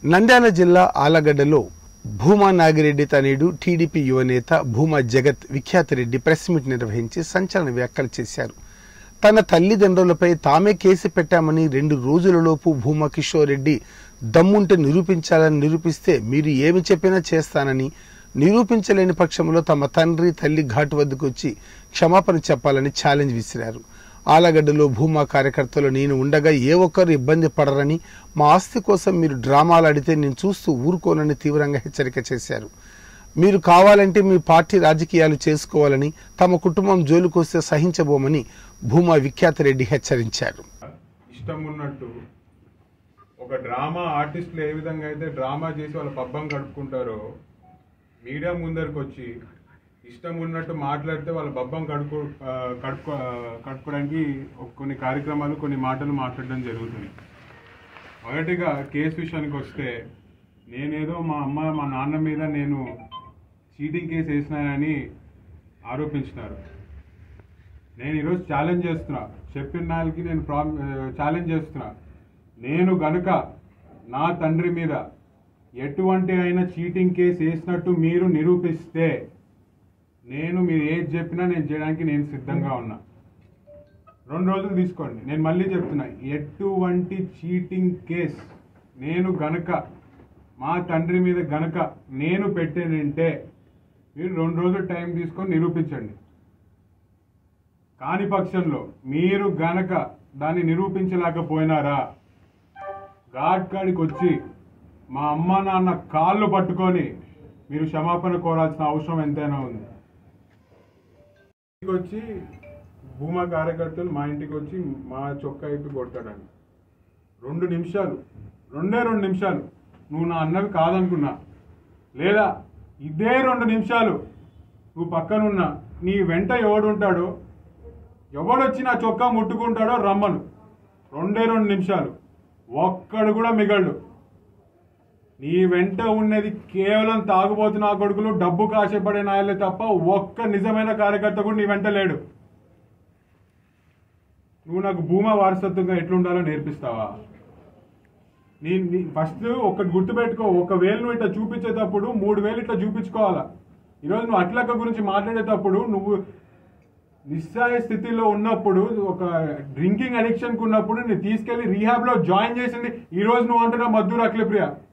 నంద్యాల జిల్లా ఆలగడ్డలో భూమా నాగిరెడ్డి తనయుడు టీడీపీ యువనేత భూమా జగత్ విఖ్యాతరెడ్డి ప్రెస్ మీట్ నిర్వహించి సంచలన వ్యాఖ్యలు చేశారు తన తల్లిదండ్రులపై తామే కేసు పెట్టామని రెండు రోజులలోపు భూమా కిషోర్ రెడ్డి దమ్ముంటే నిరూపించాలని నిరూపిస్తే మీరు ఏమి చెప్పినా చేస్తానని నిరూపించలేని పక్షంలో తమ తండ్రి తల్లి ఘాటు వద్దకు వచ్చి క్షమాపణ చెప్పాలని ఛాలెంజ్ విసిరారు ఆలగడ్డలో భూమా కార్యకర్తలు నేను ఉండగా ఏ ఒక్కరు ఇబ్బంది పడరని మా ఆస్తి కోసం మీరు డ్రామాలు ఆడితే నేను చూస్తూ ఊరుకోనని తీవ్రంగా హెచ్చరిక చేశారు మీరు కావాలంటే మీ పార్టీ రాజకీయాలు చేసుకోవాలని తమ కుటుంబం జోలికొస్తే సహించబోమని భూమా విఖ్యాత రెడ్డి హెచ్చరించారు ఇష్టం ఉన్నట్టు ఒక డ్రామా ఆర్టిస్టులు ఏ విధంగా అయితే డ్రామా చేసి వాళ్ళ పబ్బం గడుపుకుంటారో మీడియా ముందరికి వచ్చి ఇష్టం ఉన్నట్టు మాట్లాడితే వాళ్ళ బబ్బం కడుపు ఆ, కడుపు ఆ, కడుపుకోవడానికి ఒక కొన్ని కార్యక్రమాలు కొన్ని మాటలు మాట్లాడడం జరుగుతుంది మొదటిగా కేసు విషయానికి వస్తే నేనేదో మా అమ్మ మా నాన్న మీద నేను చీటింగ్ కేసు వేసినానని ఆరోపించినారు నేను ఈరోజు ఛాలెంజ్ చేస్తున్నా చెప్పిన నాలుగుకి నేను ప్రామ్ ఛాలెంజ్ చేస్తున్నా నేను గనుక నా తండ్రి మీద ఎటువంటి అయినా చీటింగ్ కేసు వేసినట్టు మీరు నిరూపిస్తే నేను మీరు ఏది చెప్పినా నేను చేయడానికి నేను సిద్ధంగా ఉన్నా రెండు రోజులు తీసుకోండి నేను మళ్ళీ చెప్తున్నా ఎటువంటి చీటింగ్ కేస్ నేను గనక మా తండ్రి మీద గనక నేను పెట్టేనంటే మీరు రెండు రోజులు టైం తీసుకొని నిరూపించండి కాని పక్షంలో మీరు గనక దాన్ని నిరూపించలేకపోయినారా ఘాట్ కాడికి వచ్చి మా అమ్మ నాన్న కాళ్ళు పట్టుకొని మీరు క్షమాపణ కోరాల్సిన అవసరం ఎంతైనా ఉంది ఇంటికి వచ్చి భూమా కార్యకర్తలు మా ఇంటికి వచ్చి మా చొక్కా ఇప్పి కొడతాడని రెండు నిమిషాలు రెండే రెండు నిమిషాలు నువ్వు నా అన్నవి కాదనుకున్నా లేదా ఇదే రెండు నిమిషాలు నువ్వు పక్కనున్నా నీ వెంట ఎవడుంటాడో ఎవడొచ్చి నా చొక్కా ముట్టుకుంటాడో రమ్మను రెండే రెండు నిమిషాలు ఒక్కడు కూడా మిగలడు నీ వెంట ఉన్నది కేవలం తాగుబోతు నా కొడుకులు డబ్బు కాశపడే నాయలే తప్ప ఒక్క నిజమైన కార్యకర్త కూడా నీ వెంట లేడు నువ్వు నాకు భూమా వారసత్వంగా ఎట్లుండాలో నేర్పిస్తావా నీ నీ ఫస్ట్ ఒకటి గుర్తుపెట్టుకో ఒక వేలు నువ్వు ఇట్లా చూపించేటప్పుడు మూడు వేలు ఇట్లా చూపించుకోవాలా ఈరోజు నువ్వు అట్లక్క గురించి మాట్లాడేటప్పుడు నువ్వు నిస్సాయ స్థితిలో ఉన్నప్పుడు ఒక డ్రింకింగ్ అడిక్షన్ ఉన్నప్పుడు నేను తీసుకెళ్లి రీహాబ్ లో జాయిన్ చేసింది ఈ రోజు నువ్వు అంటున్నావు మద్దూరు అఖిలప్రియ